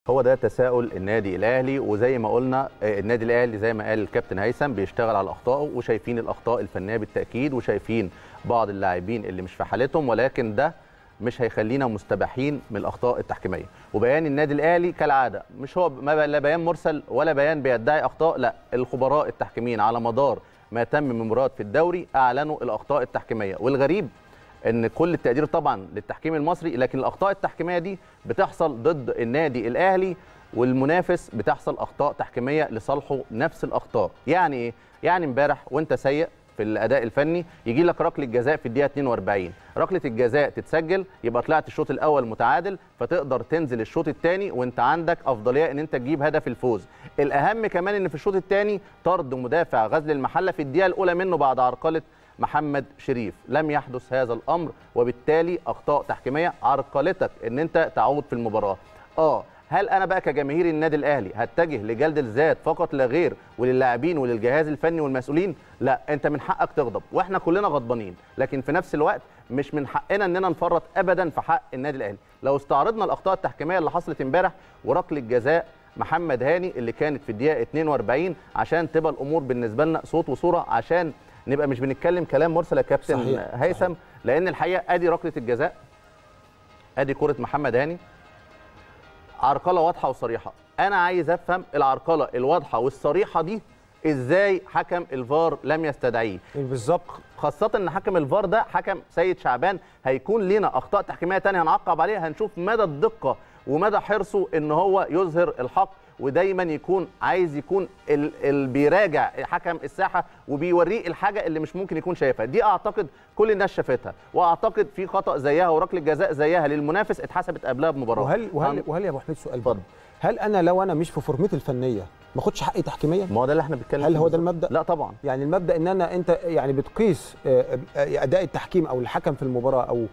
هو ده تساؤل النادي الاهلي وزي ما قلنا آه، النادي الاهلي زي ما قال الكابتن هيثم بيشتغل على اخطائه وشايفين الاخطاء الفنيه بالتاكيد وشايفين بعض اللاعبين اللي مش في حالتهم ولكن ده مش هيخلينا مستباحين من الاخطاء التحكيميه وبيان النادي الاهلي كالعاده مش هو ما لا بيان مرسل ولا بيان بيدعي اخطاء لا الخبراء التحكيميين على مدار ما تم من مباريات في الدوري اعلنوا الاخطاء التحكيميه والغريب ان كل التقدير طبعا للتحكيم المصري لكن الاخطاء التحكيميه دي بتحصل ضد النادي الاهلي والمنافس بتحصل اخطاء تحكيميه لصالحه نفس الاخطاء يعني ايه يعني امبارح وانت سيء في الاداء الفني يجي لك ركله جزاء في الدقيقه 42 ركله الجزاء تتسجل يبقى طلعت الشوط الاول متعادل فتقدر تنزل الشوط الثاني وانت عندك افضليه ان انت تجيب هدف الفوز الاهم كمان ان في الشوط الثاني طرد مدافع غزل المحله في الدقيقه الاولى منه بعد عرقله محمد شريف لم يحدث هذا الامر وبالتالي اخطاء تحكيميه عرقلتك ان انت تعود في المباراه اه هل انا بقى كجماهير النادي الاهلي هتجه لجلد الذات فقط لا غير وللاعبين وللجهاز الفني والمسؤولين لا انت من حقك تغضب واحنا كلنا غضبانين لكن في نفس الوقت مش من حقنا اننا نفرط ابدا في حق النادي الاهلي لو استعرضنا الاخطاء التحكيميه اللي حصلت امبارح وركله جزاء محمد هاني اللي كانت في الدقيقه 42 عشان تبقى الامور بالنسبه لنا صوت وصوره عشان نبقى مش بنتكلم كلام مرسل يا كابتن صحيح، هيثم صحيح. لان الحقيقه ادي ركله الجزاء ادي كره محمد هاني عرقله واضحه وصريحه انا عايز افهم العرقله الواضحه والصريحه دي ازاي حكم الفار لم يستدعيه بالظبط خاصة ان حكم الفار ده حكم سيد شعبان هيكون لنا اخطاء تحكيمية تانية هنعقب عليها هنشوف مدى الدقة ومدى حرصه ان هو يظهر الحق ودايما يكون عايز يكون ال ال بيراجع حكم الساحة وبيوريه الحاجة اللي مش ممكن يكون شايفها دي اعتقد كل الناس شافتها واعتقد في خطأ زيها وركلة جزاء زيها للمنافس اتحسبت قبلها بمباراة وهل وهل عن- وهل يا ابو حميد سؤال اتفضل. برضه. هل انا لو انا مش في فورمتي الفنيه ما اخدش حقي تحكيميا ما هو ده اللي احنا بنتكلم هل فيه هو ده بالظبط. المبدأ؟ لا طبعا يعني المبدا ان انا انت يعني بتقيس آه، آه، اداء التحكيم او الحكم في المباراه او آه،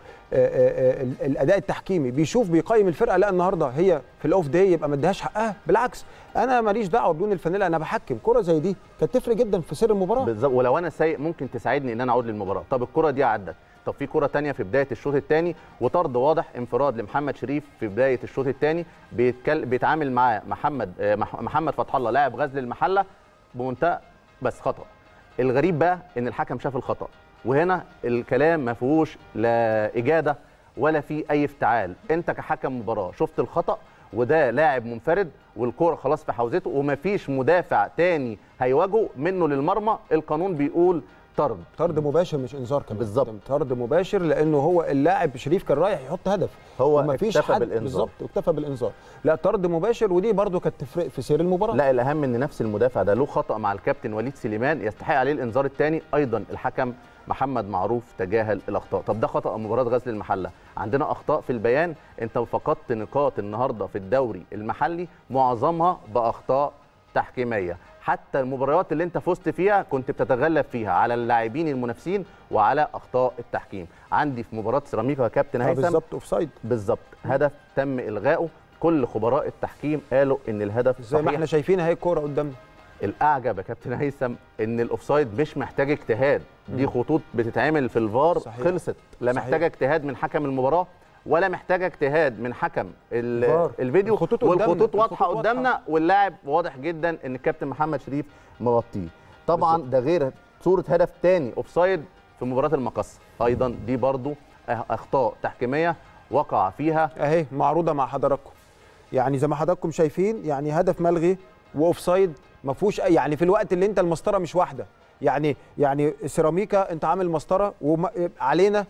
آه، آه، الاداء التحكيمي بيشوف بيقيم الفرقه لا النهارده هي في الاوف داي يبقى ما اديهاش حقها بالعكس انا ماليش دعوه بدون الفانيلا انا بحكم كره زي دي كانت تفرق جدا في سير المباراه بالظبط ولو انا سايق ممكن تساعدني ان انا اعود للمباراه طب الكره دي عدت طب في كره تانية في بدايه الشوط الثاني وطرد واضح انفراد لمحمد شريف في بدايه الشوط الثاني بيتكل... بيتعامل معاه محمد آه، مح- محمد فتح الله لاعب غزل المحله بمنتهى بس خطا الغريب بقى ان الحكم شاف الخطا وهنا الكلام ما فيهوش لا اجاده ولا في اي افتعال انت كحكم مباراه شفت الخطا وده لاعب منفرد والكوره خلاص في حوزته ومفيش مدافع تاني هيواجهه منه للمرمى القانون بيقول طرد طرد مباشر مش انذار كمان بالظبط. طرد مباشر لانه هو اللاعب شريف كان رايح يحط هدف هو ومفيش اكتفى حد بالإنذار. بالظبط اكتفى بالانذار لا طرد مباشر ودي برضو كانت تفرق في سير المباراه لا الاهم ان نفس المدافع ده له خطا مع الكابتن وليد سليمان يستحق عليه الانذار الثاني ايضا الحكم محمد معروف تجاهل الاخطاء طب ده خطا مباراه غزل المحله عندنا اخطاء في البيان انت فقدت نقاط النهارده في الدوري المحلي معظمها باخطاء تحكيميه حتى المباريات اللي انت فزت فيها كنت بتتغلب فيها على اللاعبين المنافسين وعلى اخطاء التحكيم عندي في مباراه سيراميكا يا كابتن آه، هيثم بالظبط اوفسايد بالظبط هدف تم الغائه كل خبراء التحكيم قالوا ان الهدف زي ما صحيح احنا شايفين اهي الكوره قدامنا الاعجب يا كابتن هيثم ان الاوفسايد مش محتاج اجتهاد دي خطوط بتتعمل في الفار صحيح. خلصت لا صحيح. محتاجه اجتهاد من حكم المباراه ولا محتاجه اجتهاد من حكم ال- الفار. الفيديو الخطوط قدامنا. والخطوط واضحه الخطوط واضحة. قدامنا واللاعب واضح جدا ان الكابتن محمد شريف مغطيه طبعا ده غير صوره هدف تاني اوفسايد في مباراه المقص ايضا دي برضو اخطاء تحكيميه وقع فيها اهي معروضه مع حضراتكم يعني زي ما حضراتكم شايفين يعني هدف ملغي واوفسايد ما فيهوش أي- يعني في الوقت اللي انت المسطره مش واحده يعني يعني سيراميكا انت عامل مسطره وعلينا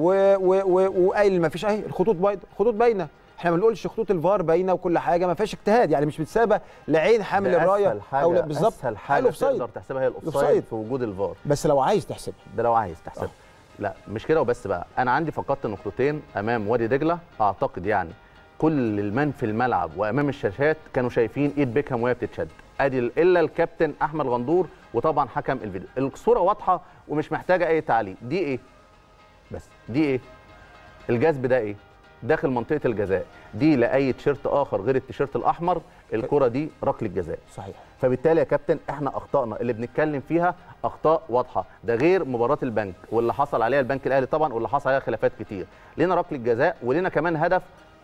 وقايل ما فيش اهي الخطوط باينه الخطوط باينه احنا ما بنقولش خطوط الفار باينه وكل حاجه ما فيهاش اجتهاد يعني مش متسابه لعين حامل ده الرايه اسهل حاجه او لا بالظبط اسهل حاجه الأوفسايد. تقدر تحسبها هي الاوفسايد الأوفسايد. في وجود الفار بس لو عايز تحسبها ده لو عايز تحسبها لا مش كده وبس بقى انا عندي فقدت نقطتين امام وادي دجله اعتقد يعني كل المن في الملعب وامام الشاشات كانوا شايفين ايد بيكهام وهي بتتشد ادي ال- الا الكابتن احمد غندور وطبعا حكم الفيديو الصوره واضحه ومش محتاجه اي تعليق دي ايه بس دي ايه الجذب ده ايه داخل منطقه الجزاء دي لاي تيشيرت اخر غير التيشيرت الاحمر الكره دي ركله جزاء صحيح فبالتالي يا كابتن احنا اخطائنا اللي بنتكلم فيها اخطاء واضحه ده غير مباراه البنك واللي حصل عليها البنك الاهلي طبعا واللي حصل عليها خلافات كتير لينا ركله جزاء ولينا كمان هدف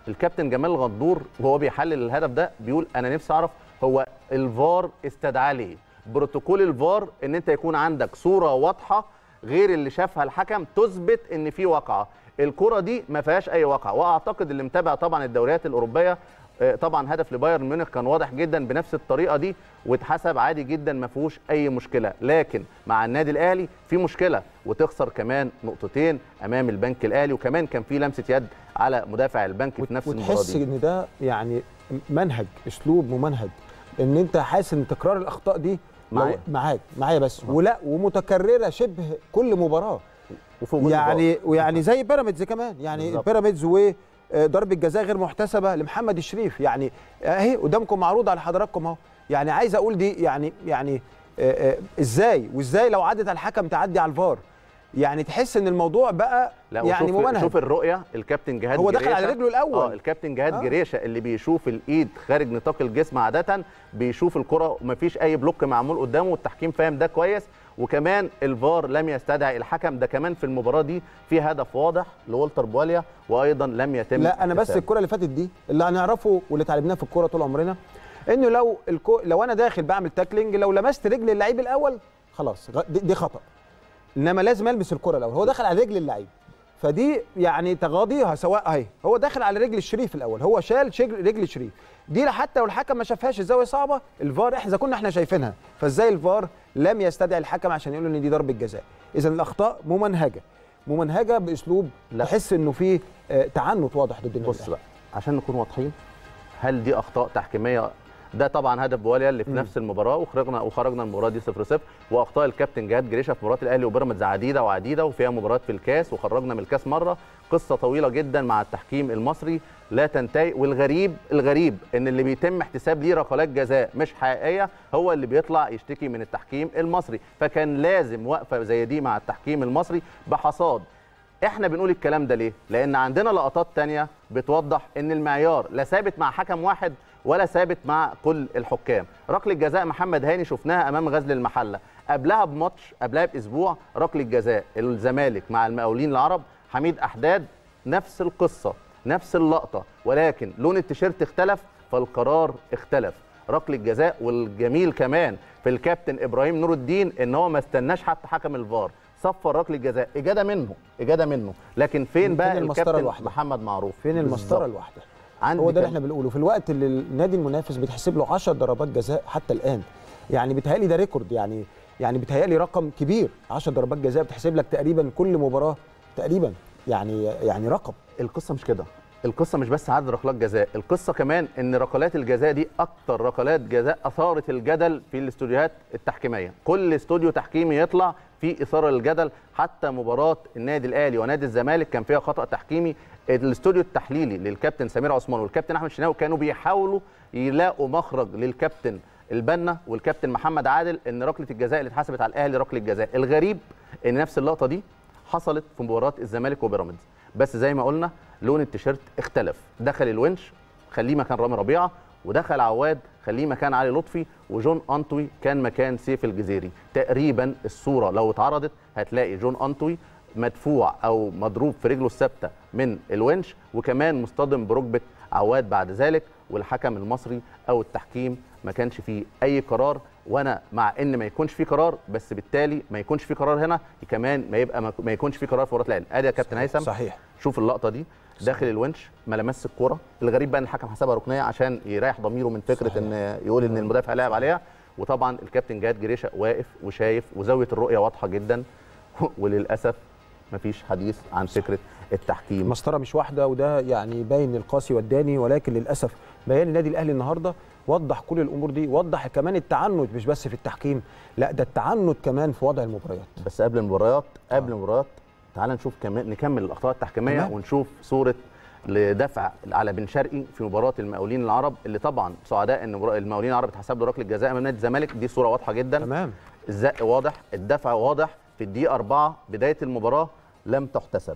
الكابتن جمال غندور وهو بيحلل الهدف ده بيقول انا نفسي اعرف هو الفار استدعى ليه بروتوكول الفار ان انت يكون عندك صوره واضحه غير اللي شافها الحكم تثبت ان في واقعه الكره دي ما فيهاش اي واقعه واعتقد اللي متابع طبعا الدوريات الاوروبيه آه، طبعا هدف لبايرن ميونخ كان واضح جدا بنفس الطريقه دي واتحسب عادي جدا ما فيهوش اي مشكله لكن مع النادي الاهلي في مشكله وتخسر كمان نقطتين امام البنك الاهلي وكمان كان في لمسه يد على مدافع البنك في نفس المباراه وتحس دي ان ده يعني منهج اسلوب ممنهج ان انت حاسس ان تكرار الاخطاء دي لو- معايا. معاك معايا بس ولا ومتكرره شبه كل مباراه وفي وجود يعني ويعني زي بيراميدز كمان يعني بالظبط. بيراميدز وضربه جزاء غير محتسبه لمحمد الشريف يعني اهي قدامكم معروض على حضراتكم اهو يعني عايز اقول دي يعني يعني آه، آه، ازاي وازاي لو عدت على الحكم تعدي على الفار يعني تحس ان الموضوع بقى لا يعني وشوف ممنهج شوف الرؤيه الكابتن جهاد هو دخل جريشة- على رجله الأول. اه الكابتن جهاد آه. آه. جريشه اللي بيشوف الايد خارج نطاق الجسم عاده بيشوف الكره ومفيش اي بلوك معمول قدامه والتحكيم فاهم ده كويس وكمان الفار لم يستدعي الحكم ده كمان في المباراه دي في هدف واضح لولتر بواليا وايضا لم يتم لا انا بس احتسابه. الكره اللي فاتت دي اللي هنعرفه واللي اتعلمناه في الكوره طول عمرنا انه لو الكو... لو انا داخل بعمل تاكلينج لو لمست رجل اللعيب الاول خلاص غ- دي, دي خطا انما لازم المس الكره الاول هو دخل على رجل اللعيب فدي يعني تغاضيها سواء اهي هو داخل على رجل الشريف الاول هو شال شجر رجل الشريف دي حتى لو الحكم ما شافهاش الزاويه صعبه الفار احنا كنا احنا شايفينها فازاي الفار لم يستدعي الحكم عشان يقول ان دي ضربه جزاء اذا الاخطاء ممنهجه ممنهجه باسلوب لا. تحس انه في آه، تعنت واضح ضد النادي بص الأهلي. بقى عشان نكون واضحين هل دي اخطاء تحكيميه ده طبعا هدف بواليا اللي في مم. نفس المباراه وخرجنا وخرجنا المباراه دي 0 0 واخطاء الكابتن جهاد جريشه في مباراه الاهلي وبيراميدز عديده وعديده وفيها مباريات في الكاس وخرجنا من الكاس مره قصه طويله جدا مع التحكيم المصري لا تنتهي والغريب الغريب ان اللي بيتم احتساب ليه ركلات جزاء مش حقيقيه هو اللي بيطلع يشتكي من التحكيم المصري فكان لازم وقفه زي دي مع التحكيم المصري بحصاد احنا بنقول الكلام ده ليه؟ لان عندنا لقطات تانية بتوضح ان المعيار لا ثابت مع حكم واحد ولا ثابت مع كل الحكام ركله جزاء محمد هاني شفناها امام غزل المحله قبلها بماتش قبلها باسبوع ركله جزاء الزمالك مع المقاولين العرب حميد احداد نفس القصه نفس اللقطه ولكن لون التيشيرت اختلف فالقرار اختلف ركله جزاء والجميل كمان في الكابتن ابراهيم نور الدين ان هو ما استناش حتى حكم الفار صفر ركله جزاء اجاده منه اجاده منه لكن فين فين بقى المسطرة الكابتن الواحدة؟ محمد معروف فين بالظبط. المسطره الواحده عندي هو ده اللي كان- احنا بنقوله في الوقت اللي النادي المنافس بيتحسب له 10 ضربات جزاء حتى الان يعني بيتهيألي ده ريكورد يعني يعني بيتهيألي رقم كبير 10 ضربات جزاء بتحسب لك تقريبا كل مباراه تقريبا يعني يعني رقم القصه مش كده القصه مش بس عدد ركلات جزاء القصه كمان ان ركلات الجزاء دي اكتر ركلات جزاء اثارت الجدل في الاستوديوهات التحكيميه كل استوديو تحكيمي يطلع في اثاره للجدل حتى مباراه النادي الاهلي ونادي الزمالك كان فيها خطا تحكيمي الاستوديو التحليلي للكابتن سمير عثمان والكابتن احمد شناوي كانوا بيحاولوا يلاقوا مخرج للكابتن البنا والكابتن محمد عادل ان ركله الجزاء اللي اتحسبت على الاهلي ركله جزاء الغريب ان نفس اللقطه دي حصلت في مباراه الزمالك وبيراميدز بس زي ما قلنا لون التيشيرت اختلف دخل الونش خليه مكان رامي ربيعه ودخل عواد خليه مكان علي لطفي وجون انطوي كان مكان سيف الجزيري تقريبا الصوره لو اتعرضت هتلاقي جون انطوي مدفوع او مضروب في رجله الثابته من الونش وكمان مصطدم بركبه عواد بعد ذلك والحكم المصري او التحكيم ما كانش فيه اي قرار وانا مع ان ما يكونش فيه قرار بس بالتالي ما يكونش فيه قرار هنا كمان ما يبقى ما- ما يكونش فيه قرار في مباراه الاهلي ادي يا كابتن هيثم صحيح شوف اللقطه دي داخل الونش ما لمس الكوره الغريب بقى ان الحكم حسبها ركنيه عشان يريح ضميره من فكره صحيح. ان يقول ان المدافع لعب عليها وطبعا الكابتن جهاد جريشه واقف وشايف وزاويه الرؤيه واضحه جدا وللاسف مفيش حديث عن فكره التحكيم المسطره مش واحده وده يعني باين القاسي والداني ولكن للاسف بيان النادي الاهلي النهارده وضح كل الامور دي وضح كمان التعنت مش بس في التحكيم لا ده التعنت كمان في وضع المباريات بس قبل المباريات قبل المباريات تعال نشوف كمان نكمل الاخطاء التحكيميه تمام. ونشوف صوره لدفع على بن شرقي في مباراه المقاولين العرب اللي طبعا سعداء ان مباراة المقاولين العرب اتحسب له ركله جزاء امام نادي الزمالك دي صوره واضحه جدا تمام الزق واضح الدفع واضح في الدقيقه 4 بدايه المباراه لم تحتسب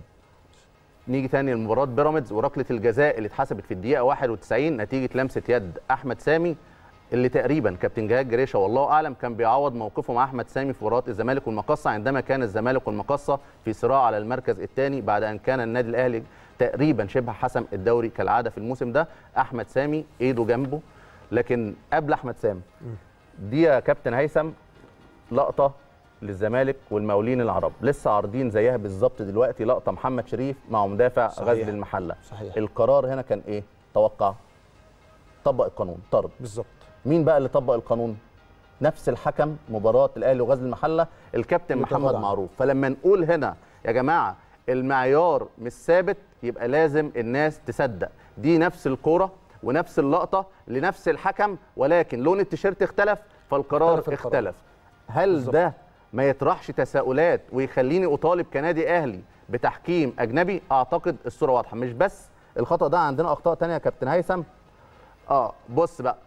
نيجي تاني لمباراه بيراميدز وركله الجزاء اللي اتحسبت في الدقيقه 91 نتيجه لمسه يد احمد سامي اللي تقريبا كابتن جهاد جريشه والله اعلم كان بيعوض موقفه مع احمد سامي في مباراه الزمالك والمقصه عندما كان الزمالك والمقصه في صراع على المركز الثاني بعد ان كان النادي الاهلي تقريبا شبه حسم الدوري كالعاده في الموسم ده احمد سامي ايده جنبه لكن قبل احمد سامي دي يا كابتن هيثم لقطه للزمالك والمقاولين العرب لسه عارضين زيها بالظبط دلوقتي لقطه محمد شريف مع مدافع صحيح. غزل المحله صحيح. القرار هنا كان ايه توقع طبق القانون طرد بالظبط مين بقى اللي طبق القانون نفس الحكم مباراه الاهلي وغزل المحله الكابتن متغاضى محمد عنه. معروف فلما نقول هنا يا جماعه المعيار مش ثابت يبقى لازم الناس تصدق دي نفس الكوره ونفس اللقطه لنفس الحكم ولكن لون التيشيرت اختلف فالقرار اختلف القرار. اختلف هل بالظبط. ده ما يطرحش تساؤلات ويخليني اطالب كنادي اهلي بتحكيم اجنبي اعتقد الصوره واضحه مش بس الخطا ده عندنا اخطاء تانية يا كابتن هيثم اه بص بقى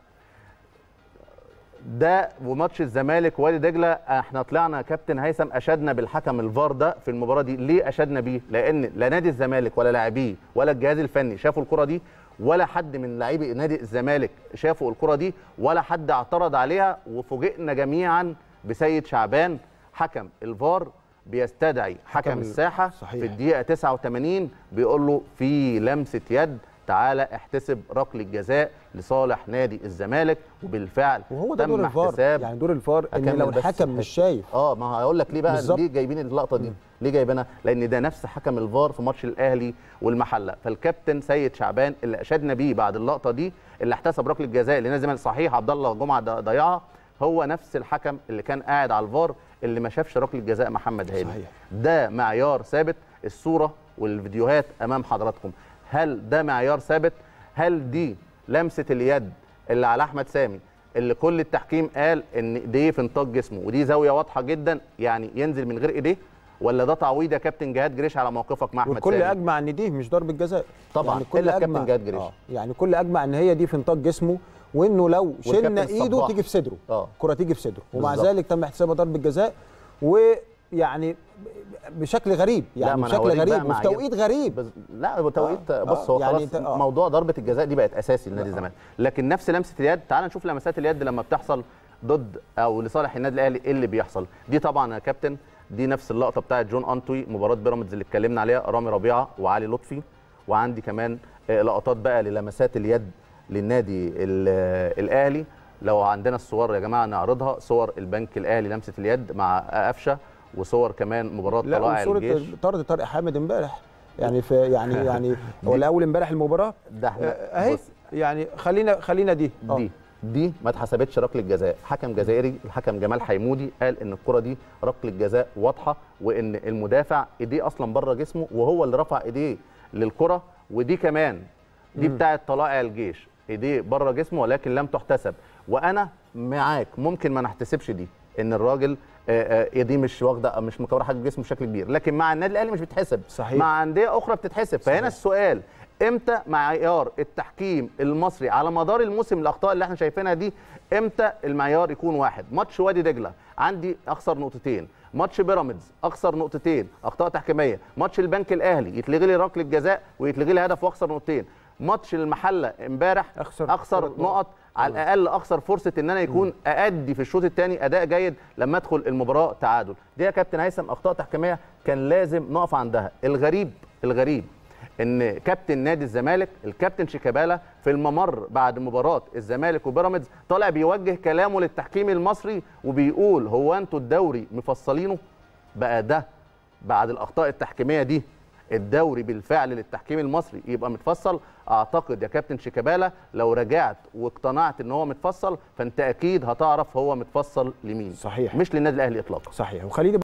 ده وماتش الزمالك وادي دجله احنا طلعنا يا كابتن هيثم اشدنا بالحكم الفار ده في المباراه دي ليه اشدنا بيه لان لا نادي الزمالك ولا لاعبيه ولا الجهاز الفني شافوا الكره دي ولا حد من لاعبي نادي الزمالك شافوا الكره دي ولا حد اعترض عليها وفوجئنا جميعا بسيد شعبان حكم الفار بيستدعي حكم حكم ال- الساحه صحيح. في الدقيقه 89 بيقول له في لمسه يد تعالى احتسب ركله جزاء لصالح نادي الزمالك وبالفعل وهو ده تم دور الفار احتساب يعني دور الفار ان أكمل لو بس الحكم مش الحتة. شايف اه ما هقول لك ليه بقى بالظبط. ليه جايبين اللقطه دي ليه جايبينها لان ده نفس حكم الفار في ماتش الاهلي والمحله فالكابتن سيد شعبان اللي اشدنا بيه بعد اللقطه دي اللي احتسب ركله جزاء اللي نازل صحيح عبد الله جمعه ض- ضيعها هو نفس الحكم اللي كان قاعد على الفار اللي ما شافش ركله جزاء محمد هاني صحيح. ده معيار ثابت الصوره والفيديوهات امام حضراتكم هل ده معيار ثابت هل دي لمسه اليد اللي على احمد سامي اللي كل التحكيم قال ان ايديه في نطاق جسمه ودي زاويه واضحه جدا يعني ينزل من غير ايديه ولا ده تعويض يا كابتن جهاد جريش على موقفك مع احمد والكل سامي اجمع ان دي مش ضربه جزاء طبعاً، يعني الكل إلا الكابتن اجمع جهاد جريش. آه. يعني كل اجمع ان هي دي في نطاق جسمه وانه لو شلنا والكابتن ايده صباح. تيجي في صدره آه. الكره تيجي في صدره ومع بالظبط. ذلك تم احتسابها ضربه جزاء ويعني بشكل غريب يعني ما أنا بشكل هوريك بقى غريب وفي معايير. توقيت غريب بز... لا هو توقيت آه، بص آه، هو يعني خلاص أنت- آه. موضوع ضربه الجزاء دي بقت اساسي لنادي الزمالك لكن نفس لمسه اليد تعال نشوف لمسات اليد لما بتحصل ضد او لصالح النادي الاهلي ايه اللي بيحصل دي طبعا يا كابتن دي نفس اللقطه بتاعت جون انتوي مباراه بيراميدز اللي اتكلمنا عليها رامي ربيعه وعلي لطفي وعندي كمان آه، لقطات بقى للمسات اليد للنادي ال- آه، الاهلي لو عندنا الصور يا جماعه نعرضها صور البنك الاهلي لمسه اليد مع قفشه وصور كمان مباراه لا طلائع وصوره الجيش طرد طارق حامد امبارح يعني في يعني يعني هو الاول امبارح المباراه ده احنا آه، اهي بص، يعني خلينا خلينا دي آه. دي دي ما اتحسبتش ركله جزاء حكم جزائري الحكم جمال حيمودي قال ان الكره دي ركله جزاء واضحه وان المدافع ايديه اصلا بره جسمه وهو اللي رفع ايديه للكره ودي كمان دي بتاعه طلائع الجيش ايديه بره جسمه ولكن لم تحتسب وانا معاك ممكن ما نحتسبش دي ان الراجل آه، آه، ايديه مش واخده مش مكوره حاجه جسمه بشكل كبير لكن مع النادي الاهلي مش بتحسب صحيح. مع انديه اخرى بتتحسب فهنا السؤال امتى معيار التحكيم المصري على مدار الموسم الاخطاء اللي احنا شايفينها دي امتى المعيار يكون واحد ماتش وادي دجله عندي اخسر نقطتين ماتش بيراميدز اخسر نقطتين اخطاء تحكيميه ماتش البنك الاهلي يتلغي لي ركله جزاء ويتلغي لي هدف واخسر نقطتين ماتش المحله امبارح أخسر اخسر ثلاث نقط على الاقل اخسر فرصه ان انا يكون اادي في الشوط الثاني اداء جيد لما ادخل المباراه تعادل دي يا كابتن هيثم اخطاء تحكيميه كان لازم نقف عندها الغريب الغريب ان كابتن نادي الزمالك الكابتن شيكابالا في الممر بعد مباراه الزمالك وبيراميدز طالع بيوجه كلامه للتحكيم المصري وبيقول هو انتوا الدوري مفصلينه بقى ده بعد الاخطاء التحكيميه دي الدوري بالفعل للتحكيم المصري يبقى متفصل اعتقد يا كابتن شيكابالا لو رجعت واقتنعت ان هو متفصل فانت اكيد هتعرف هو متفصل لمين صحيح. مش للنادي الاهلي اطلاقا صحيح وخليني